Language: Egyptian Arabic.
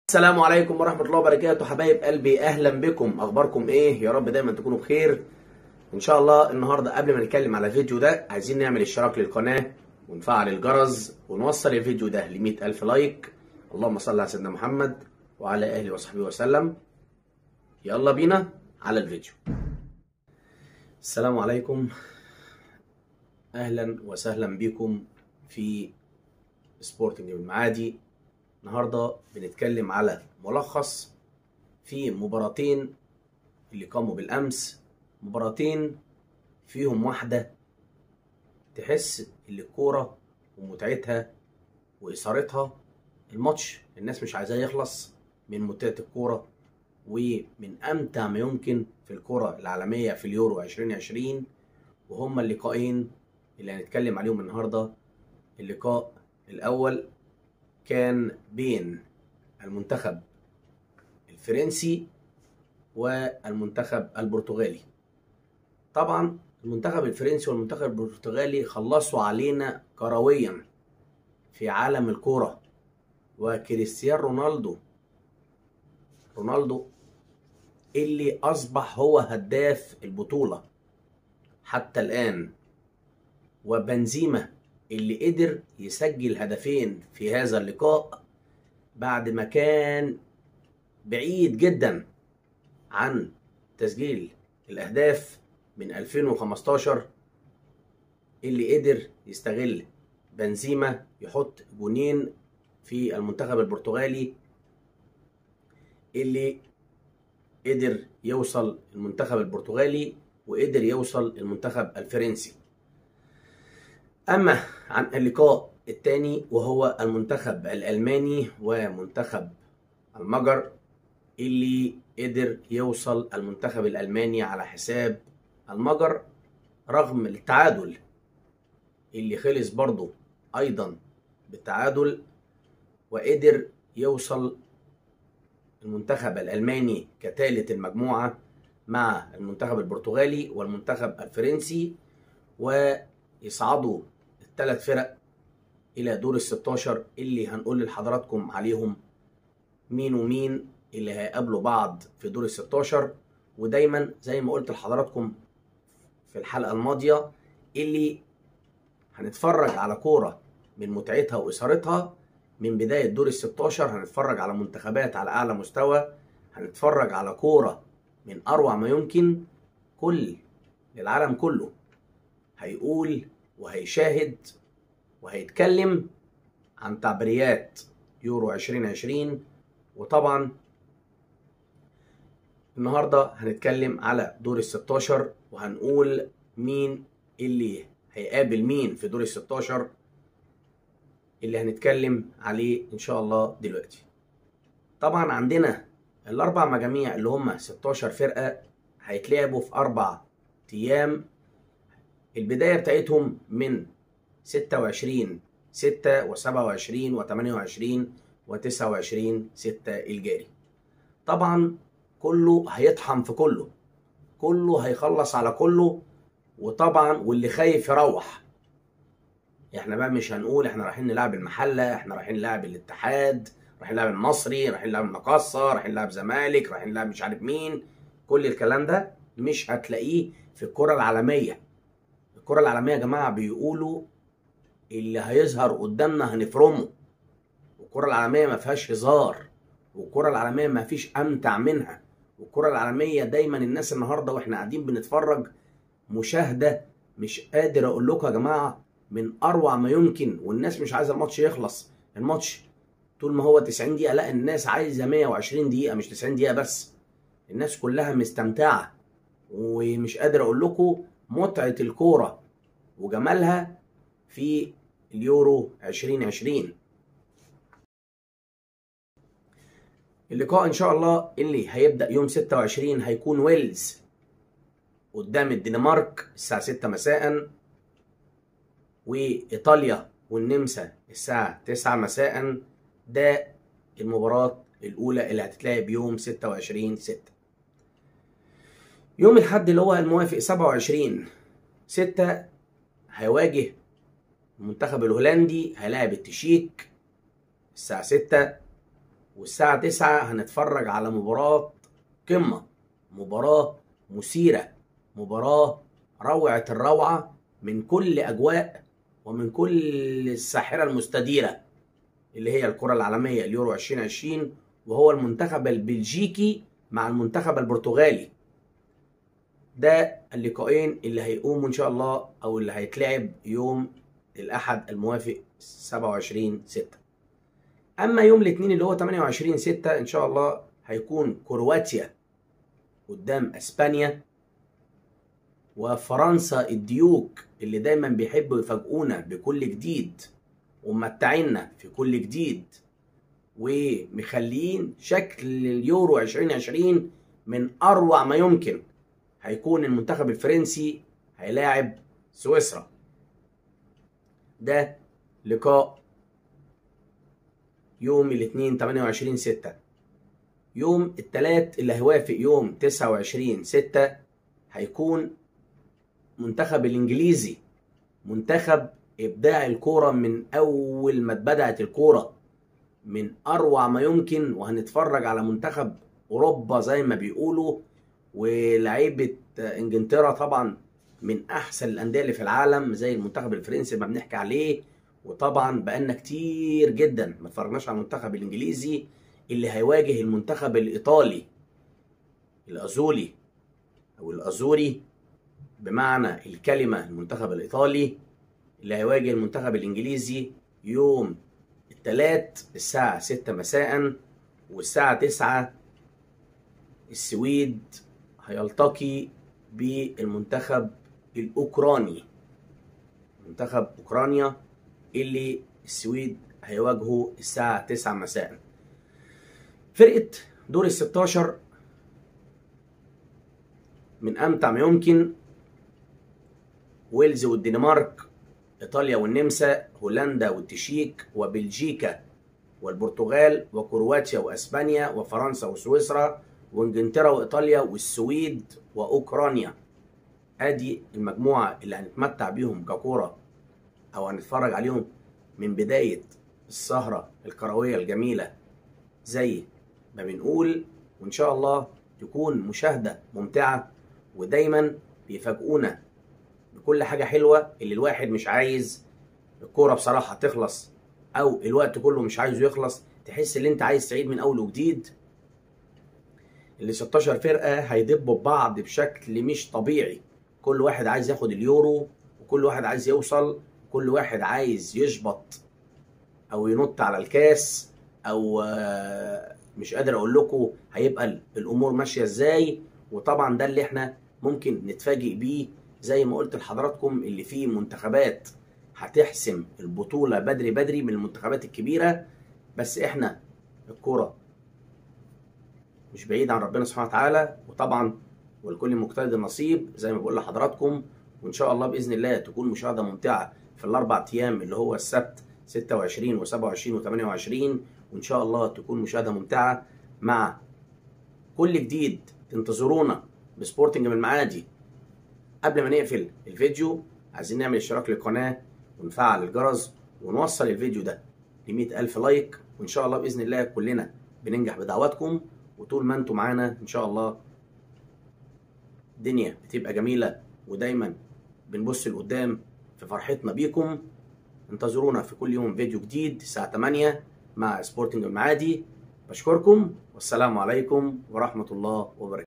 السلام عليكم ورحمة الله وبركاته حبايب قلبي أهلا بكم أخباركم إيه يا رب دايما تكونوا بخير إن شاء الله النهاردة قبل ما نتكلم على الفيديو ده عايزين نعمل اشتراك للقناة ونفعل الجرس ونوصل الفيديو ده ل ألف لايك اللهم صل على سيدنا محمد وعلى آله وصحبه وسلم يلا بينا على الفيديو السلام عليكم أهلا وسهلا بكم في سبورتنج المعادي النهارده بنتكلم على ملخص في مباراتين اللي قاموا بالامس مباراتين فيهم واحده تحس ان الكوره ومتعتها واثارتها الماتش الناس مش عايزاه يخلص من متعه الكوره ومن امتع ما يمكن في الكره العالميه في اليورو 2020 وهما اللقاءين اللي هنتكلم عليهم النهارده اللقاء الاول كان بين المنتخب الفرنسي والمنتخب البرتغالي طبعا المنتخب الفرنسي والمنتخب البرتغالي خلصوا علينا كرويا في عالم الكرة وكريستيانو رونالدو رونالدو اللي أصبح هو هداف البطولة حتى الآن وبنزيما اللي قدر يسجل هدفين في هذا اللقاء بعد ما كان بعيد جدا عن تسجيل الأهداف من 2015 اللي قدر يستغل بنزيما يحط جونين في المنتخب البرتغالي اللي قدر يوصل المنتخب البرتغالي وقدر يوصل المنتخب الفرنسي أما عن اللقاء الثاني وهو المنتخب الألماني ومنتخب المجر اللي قدر يوصل المنتخب الألماني على حساب المجر رغم التعادل اللي خلص برضه أيضا بالتعادل وقدر يوصل المنتخب الألماني كثالث المجموعة مع المنتخب البرتغالي والمنتخب الفرنسي ويصعدوا الثلاث فرق الى دور ال 16 اللي هنقول لحضراتكم عليهم مين ومين اللي هيقابلوا بعض في دور ال 16 ودايما زي ما قلت لحضراتكم في الحلقه الماضيه اللي هنتفرج على كوره من متعتها واثارتها من بدايه دور ال 16 هنتفرج على منتخبات على اعلى مستوى هنتفرج على كوره من اروع ما يمكن كل العالم كله هيقول وهيشاهد وهيتكلم عن تعبيريات يورو 2020 وطبعا النهارده هنتكلم على دور ال 16 وهنقول مين اللي هيقابل مين في دور ال 16 اللي هنتكلم عليه ان شاء الله دلوقتي. طبعا عندنا الاربع مجاميع اللي هم 16 فرقه هيتلعبوا في اربع ايام البدايه بتاعتهم من 26 6 و27 و28 و29 6 الجاري طبعا كله هيطحن في كله كله هيخلص على كله وطبعا واللي خايف يروح احنا بقى مش هنقول احنا رايحين نلعب المحله احنا رايحين نلعب الاتحاد رايحين نلعب المصري رايحين نلعب المقصه رايحين نلعب زمالك رايحين نلعب مش عارف مين كل الكلام ده مش هتلاقيه في الكره العالميه الكره العالميه يا جماعه بيقولوا اللي هيظهر قدامنا هنفرمه والكرة العالمية ما فيهاش هزار والكرة العالمية ما فيش أمتع منها والكرة العالمية دايما الناس النهاردة واحنا قاعدين بنتفرج مشاهدة مش قادر أقول لكم يا جماعة من أروع ما يمكن والناس مش عايزة الماتش يخلص الماتش طول ما هو 90 دقيقة لا الناس عايزة 120 دقيقة مش 90 دقيقة بس الناس كلها مستمتعة ومش قادر أقول لكم متعة الكورة وجمالها في اليورو 2020 اللقاء ان شاء الله اللي هيبدا يوم 26 هيكون ويلز قدام الدنمارك الساعه 6 مساء وايطاليا والنمسا الساعه 9 مساء ده المباراه الاولى اللي هتتلعب يوم 26 6 يوم الحد اللي هو الموافق 27 6 هيواجه المنتخب الهولندي هيلاعب التشيك الساعة 6 والساعة 9 هنتفرج على مباراة قمة مباراة مثيرة مباراة روعة الروعة من كل أجواء ومن كل الساحرة المستديرة اللي هي الكرة العالمية اليورو 2020 وهو المنتخب البلجيكي مع المنتخب البرتغالي ده اللقاءين اللي هيقوموا ان شاء الله او اللي هيتلعب يوم الاحد الموافق 27 6 اما يوم الاثنين اللي هو 28 6 ان شاء الله هيكون كرواتيا قدام اسبانيا وفرنسا الديوك اللي دايما بيحبوا يفاجئونا بكل جديد وممتعينا في كل جديد ومخليين شكل اليورو 2020 من اروع ما يمكن هيكون المنتخب الفرنسي هيلاعب سويسرا ده لقاء يوم الاثنين 28 6 يوم الثلاث اللي هيوافق يوم 29 6 هيكون منتخب الانجليزي منتخب ابداع الكوره من اول ما بدات الكوره من اروع ما يمكن وهنتفرج على منتخب اوروبا زي ما بيقولوا ولاعيبه انجلترا طبعا من احسن الانديه اللي في العالم زي المنتخب الفرنسي ما بنحكي عليه وطبعا بقالنا كتير جدا ما اتفرجناش على المنتخب الانجليزي اللي هيواجه المنتخب الايطالي الازولي او الازوري بمعنى الكلمه المنتخب الايطالي اللي هيواجه المنتخب الانجليزي يوم الثلاث الساعه 6 مساء والساعه 9 السويد هيلتقي بالمنتخب الاوكراني منتخب اوكرانيا اللي السويد هيواجهه الساعة 9 مساء فرقة دور ال 16 من أمتع ما يمكن ويلز والدنمارك إيطاليا والنمسا هولندا والتشيك وبلجيكا والبرتغال وكرواتيا وأسبانيا وفرنسا وسويسرا وانجلترا وإيطاليا والسويد وأوكرانيا ادي المجموعة اللي هنتمتع بيهم ككورة او هنتفرج عليهم من بداية السهرة الكروية الجميلة زي ما بنقول وان شاء الله تكون مشاهدة ممتعة ودايما بيفاجئونا بكل حاجة حلوة اللي الواحد مش عايز الكورة بصراحة تخلص او الوقت كله مش عايزه يخلص تحس ان انت عايز تعيد من اول وجديد اللي 16 فرقة هيدبوا ببعض بشكل مش طبيعي كل واحد عايز ياخد اليورو وكل واحد عايز يوصل كل واحد عايز يشبط او ينط على الكاس او مش قادر اقول لكم هيبقى الامور ماشيه ازاي وطبعا ده اللي احنا ممكن نتفاجئ بيه زي ما قلت لحضراتكم اللي فيه منتخبات هتحسم البطوله بدري بدري من المنتخبات الكبيره بس احنا الكوره مش بعيد عن ربنا سبحانه وتعالى وطبعا ولكل مجتهد نصيب زي ما بقول لحضراتكم وان شاء الله باذن الله تكون مشاهده ممتعه في الاربع ايام اللي هو السبت 26 و27 و28 وان شاء الله تكون مشاهده ممتعه مع كل جديد تنتظرونا بسبورتنج من المعادي قبل ما نقفل الفيديو عايزين نعمل اشتراك للقناه ونفعل الجرس ونوصل الفيديو ده ل ألف لايك وان شاء الله باذن الله كلنا بننجح بدعواتكم وطول ما انتم معانا ان شاء الله الدنيا بتبقى جميلة ودايما بنبص لقدام في فرحتنا بيكم انتظرونا في كل يوم فيديو جديد الساعة 8 مع سبورتنج المعادي بشكركم والسلام عليكم ورحمة الله وبركاته